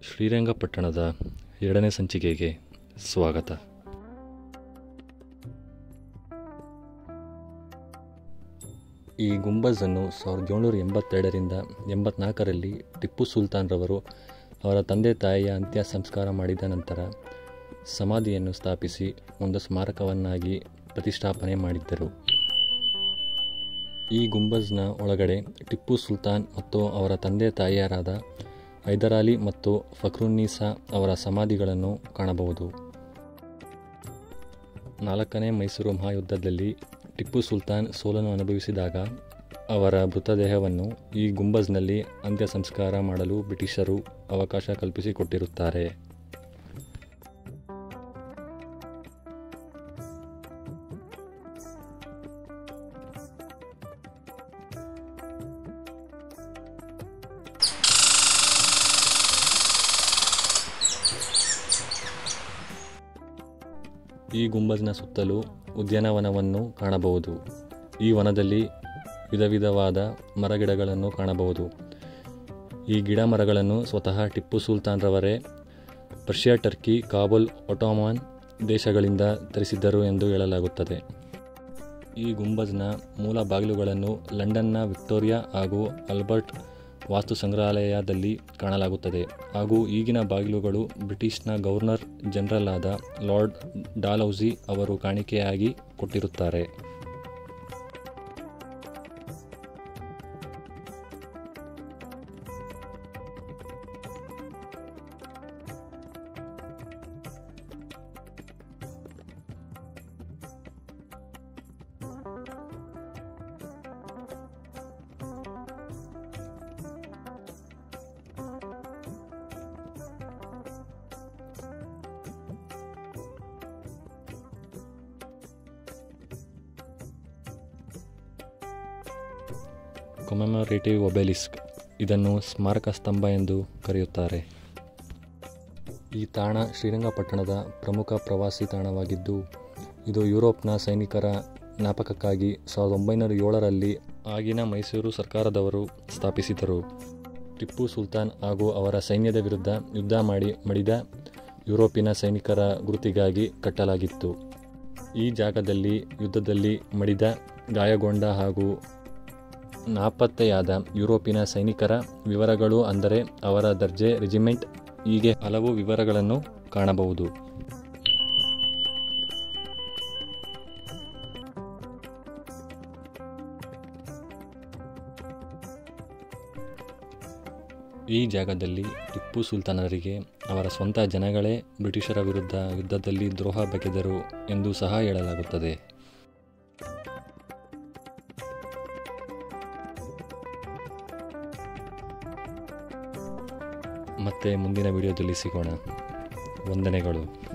ಶ್ರೀರಂಗಪಟ್ಟಣದ ಎರಡನೇ ಸಂಚಿಕೆಗೆ ಸ್ವಾಗತ ಈ ಗುಂಬಜನ್ನು ಸಾವಿರದ ಏಳ್ನೂರ ಎಂಬತ್ತೆರಡರಿಂದ ಎಂಬತ್ನಾಲ್ಕರಲ್ಲಿ ಟಿಪ್ಪು ಸುಲ್ತಾನ್ರವರು ಅವರ ತಂದೆ ತಾಯಿಯ ಅಂತ್ಯ ಸಂಸ್ಕಾರ ಮಾಡಿದ ನಂತರ ಸಮಾಧಿಯನ್ನು ಸ್ಥಾಪಿಸಿ ಒಂದು ಸ್ಮಾರಕವನ್ನಾಗಿ ಪ್ರತಿಷ್ಠಾಪನೆ ಮಾಡಿದ್ದರು ಈ ಗುಂಬಜ್ನ ಒಳಗಡೆ ಟಿಪ್ಪು ಸುಲ್ತಾನ್ ಮತ್ತು ಅವರ ತಂದೆ ತಾಯಿಯರಾದ ಹೈದರಾಲಿ ಮತ್ತು ಫಕ್ರುನ್ನೀಸಾ ಅವರ ಸಮಾಧಿಗಳನ್ನು ಕಾಣಬಹುದು ನಾಲ್ಕನೇ ಮೈಸೂರು ಮಹಾಯುದ್ಧದಲ್ಲಿ ಟಿಪ್ಪು ಸುಲ್ತಾನ್ ಸೋಲನ್ನು ಅನುಭವಿಸಿದಾಗ ಅವರ ಮೃತದೇಹವನ್ನು ಈ ಗುಂಬಜ್ನಲ್ಲಿ ಅಂತ್ಯ ಸಂಸ್ಕಾರ ಮಾಡಲು ಬ್ರಿಟಿಷರು ಅವಕಾಶ ಕಲ್ಪಿಸಿಕೊಟ್ಟಿರುತ್ತಾರೆ ಈ ಗುಂಬಜ್ನ ಸುತ್ತಲೂ ಉದ್ಯಾನವನವನ್ನು ಕಾಣಬಹುದು ಈ ವನದಲ್ಲಿ ವಿಧ ವಿಧವಾದ ಮರಗಿಡಗಳನ್ನು ಕಾಣಬಹುದು ಈ ಗಿಡ ಮರಗಳನ್ನು ಸ್ವತಃ ಟಿಪ್ಪು ಸುಲ್ತಾನ್ರವರೇ ಪರ್ಷಿಯಾ ಟರ್ಕಿ ಕಾಬೂಲ್ ಒಟೋಮಾನ್ ದೇಶಗಳಿಂದ ತರಿಸಿದ್ದರು ಎಂದು ಹೇಳಲಾಗುತ್ತದೆ ಈ ಗುಂಬಜ್ನ ಮೂಲ ಬಾಗಿಲುಗಳನ್ನು ಲಂಡನ್ನ ವಿಕ್ಟೋರಿಯಾ ಹಾಗೂ ಆಲ್ಬರ್ಟ್ ವಾಸ್ತು ಸಂಗ್ರಹಾಲಯದಲ್ಲಿ ಕಾಣಲಾಗುತ್ತದೆ ಹಾಗೂ ಈಗಿನ ಬಾಗಿಲುಗಳು ಬ್ರಿಟಿಷ್ನ ಗವರ್ನರ್ ಜನರಲ್ ಆದ ಲಾರ್ಡ್ ಡಾಲೌಸಿ ಅವರು ಕಾಣಿಕೆಯಾಗಿ ಕೊಟ್ಟಿರುತ್ತಾರೆ ಕೊಮೆಮೊರೇಟಿವ್ ಒಬೆಲಿಸ್ಕ್ ಇದನ್ನು ಸ್ಮಾರಕ ಸ್ತಂಭ ಎಂದು ಕರೆಯುತ್ತಾರೆ ಈ ತಾಣ ಶ್ರೀರಂಗಪಟ್ಟಣದ ಪ್ರಮುಖ ಪ್ರವಾಸಿ ತಾಣವಾಗಿದ್ದು ಇದು ಯುರೋಪ್ನ ಸೈನಿಕರ ಜ್ಞಾಪಕಕ್ಕಾಗಿ ಸಾವಿರದ ಒಂಬೈನೂರ ಏಳರಲ್ಲಿ ಆಗಿನ ಮೈಸೂರು ಸರ್ಕಾರದವರು ಸ್ಥಾಪಿಸಿದರು ಟಿಪ್ಪು ಸುಲ್ತಾನ್ ಹಾಗೂ ಅವರ ಸೈನ್ಯದ ವಿರುದ್ಧ ಯುದ್ಧ ಮಾಡಿ ಮಡಿದ ಯುರೋಪಿನ ಸೈನಿಕರ ಗುರುತಿಗಾಗಿ ಕಟ್ಟಲಾಗಿತ್ತು ಈ ಜಾಗದಲ್ಲಿ ಯುದ್ಧದಲ್ಲಿ ಮಡಿದ ಗಾಯಗೊಂಡ ಹಾಗೂ ನಾಪತ್ತೆಯಾದ ಯುರೋಪಿನ ಸೈನಿಕರ ವಿವರಗಳು ಅಂದರೆ ಅವರ ದರ್ಜೆ ರೆಜಿಮೆಂಟ್ ಹೀಗೆ ಹಲವು ವಿವರಗಳನ್ನು ಕಾಣಬಹುದು ಈ ಜಾಗದಲ್ಲಿ ಟಿಪ್ಪು ಸುಲ್ತಾನರಿಗೆ ಅವರ ಸ್ವಂತ ಜನಗಳೇ ಬ್ರಿಟಿಷರ ವಿರುದ್ಧ ಯುದ್ಧದಲ್ಲಿ ದ್ರೋಹ ಬಗೆದರು ಎಂದು ಸಹ ಹೇಳಲಾಗುತ್ತದೆ ಮತ್ತೆ ಮುಂದಿನ ವಿಡಿಯೋದಲ್ಲಿ ಸಿಗೋಣ ವಂದನೆಗಳು